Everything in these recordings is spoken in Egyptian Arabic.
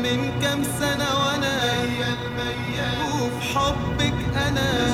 من كام سنة وانا وفي حبك انا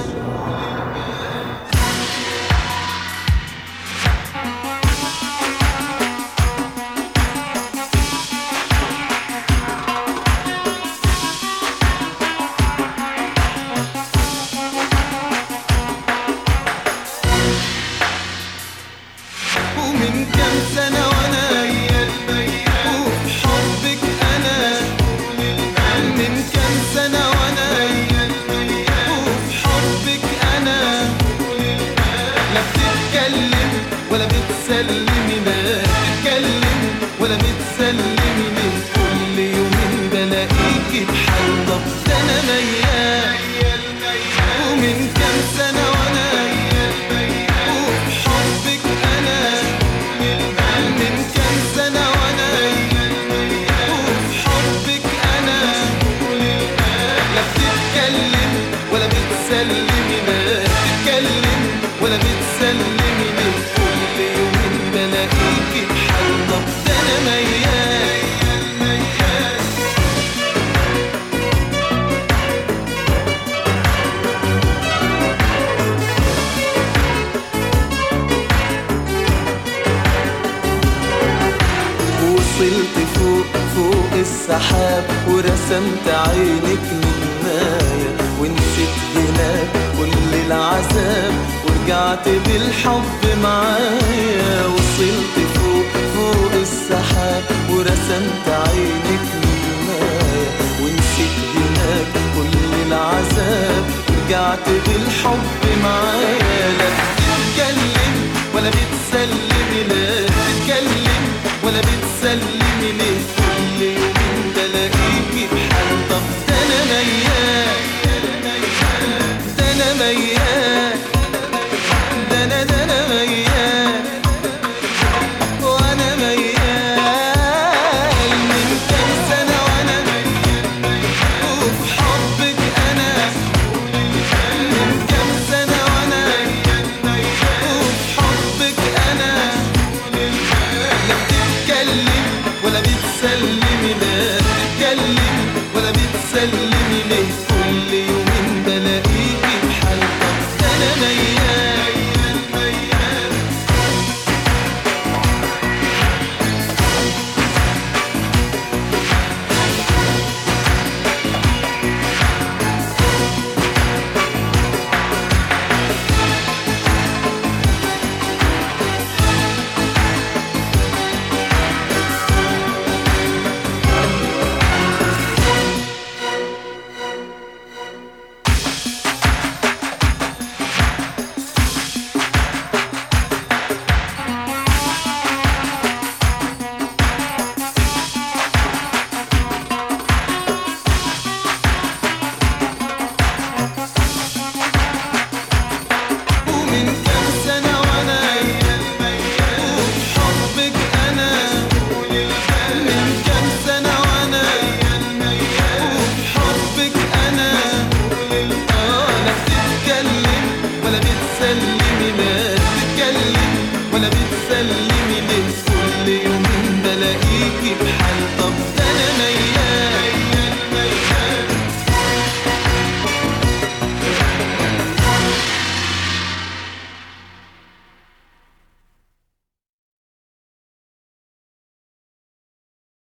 ومن كام سنة وانا وفي حبك انا من كام سنة وانا وفي حبك انا لا بتتكلم ولا بتسلمي لا بتتكلم ولا بتسلمي من كل يومين بلاقيكي بحال طب ده انا ميال ومن كام سنة وانا وفي حبك انا من كام سنة وانا وفي حبك انا لا بتتكلم ولا بتسلمي لا بتتكلم ولا بتسلمي من كل يومين بلاقيكي بحال طب ده انا ميال ميال وصلت فوق فوق السحاب ورسمت عينك نجماية ونسيت هناك كل العذاب ورجعت بالحب معايا وصلت فوق فوق السحاب ورسمت عينك نجماية ونسيت هناك كل العذاب ورجعت بالحب معايا لا بتتكلم ولا بتسلمي لا بتتكلم ولا بتسلمي ليه كل يومين بلاقيكي بحال طب ده انا ميال ده انا ميال ده انا ده انا ميال وانا ميال من كام سنة وانا وفي حبك انا من كام سنة وانا وفي حبك انا لا بتتكلم ولا بتسلمي لا بتتكلم ولا بتسلمي ليه كل يومين بلاقيكي بحال طب ده انا ميال ميال ومن كام سنة وانا وفي حبك انا من كام سنة وانا وفي حبك انا اه لا بتتكلم ولا بتسلمي لا بتتكلم ولا بتسلمي ليه كل يومين بلاقيكي بحال طب ده انا ميال